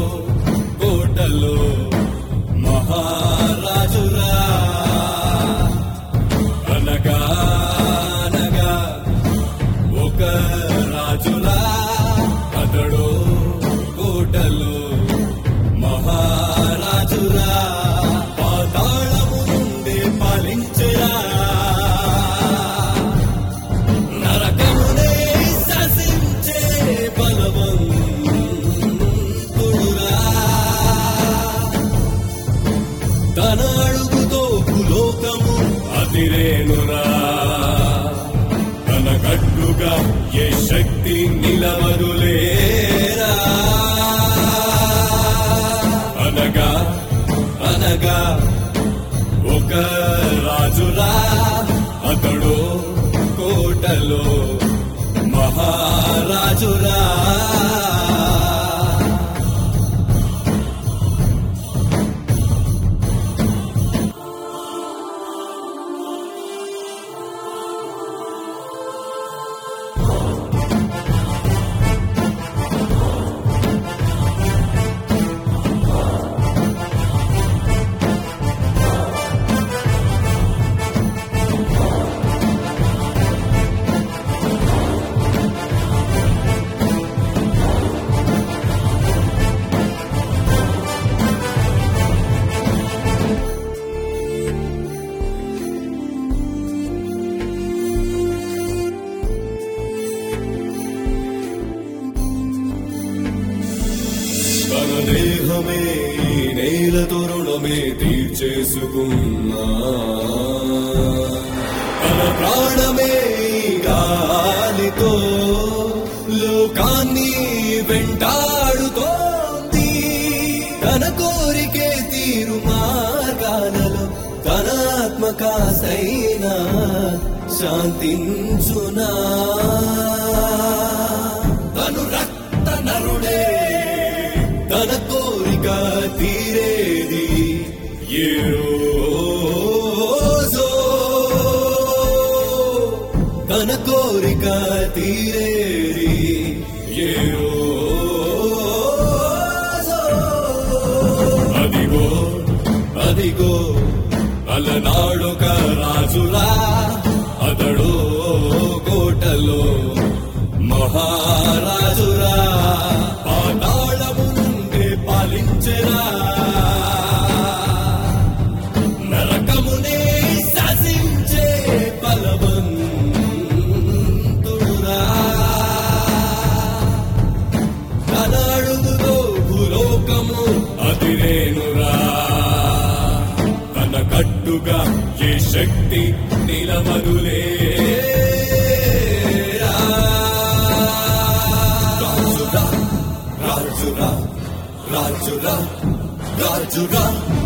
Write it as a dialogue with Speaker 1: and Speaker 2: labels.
Speaker 1: కోటలో మహారాజురా అనగా అనగా ఒక రాజులా అతడు కోటలో మహారాజురా పాతాళము నుండి పాలించరా నరకమునే శాసించే బలవంతుడురా తన అడుగుతో భూలోకము అతిరేనురా తన కట్టుగా ఏ శక్తి నిలవదులేరా అనగా అనగా ఒక రాజురా అతడు కోటలో మహారాజురా తన దేహమే ఈ నేల తరుణమే తీర్చేసుకున్నా తన ప్రాణమే ఈ గాలితో లోకాన్ని వెంటాడుతోంది తన కోరికే తీరు మార్గాలలో తన ఆత్మకాసైనా శాంతించునా తను రక్త నరుడే తన కోరిక తీరేది ఏ రోజో తన కోరిక తీరేది ఏ రోజో అదిగో అదిగో అలనాడొక రాజులా అతడు కోటలో మహారాజురా పాతాళము నుండి పాలించరా నరకమునే శాసించే బలవంతుడురా తన అడుగులో భూలోకము అతిరేనురా తన కట్టుగా ఏ శక్తి నిలవదులే రాజురా రాజురా రాజురా రాజురా